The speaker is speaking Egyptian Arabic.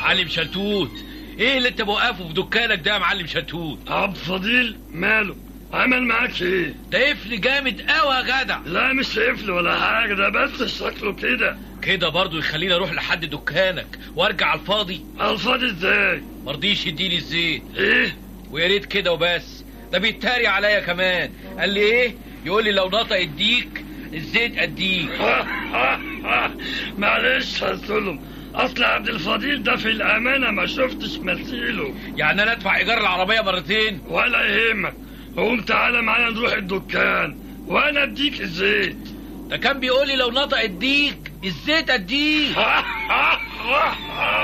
معلم شلتوت ايه اللي انت موقفه في دكانك ده يا معلم شلتوت عبد فضيل ماله عمل معاك ايه ده قفل جامد قوي يا جدع لا مش قفل ولا حاجه ده بس شكله كده كده برضه يخليني اروح لحد دكانك وارجع على الفاضي على الفاضي ازاي مرضيش يديني الزيت ايه ويا ريت كده وبس ده بيتريق عليا كمان قال لي ايه يقول لي لو نطق اديك الزيت اديك معلش يا سلم اصل عبد الفضيل ده في الامانه ما شفتش مثيله يعني انا ادفع ايجار العربيه مرتين ولا يهمك قوم تعالى معايا نروح الدكان وانا اديك الزيت ده كان بيقول لي لو نطق اديك الزيت اديك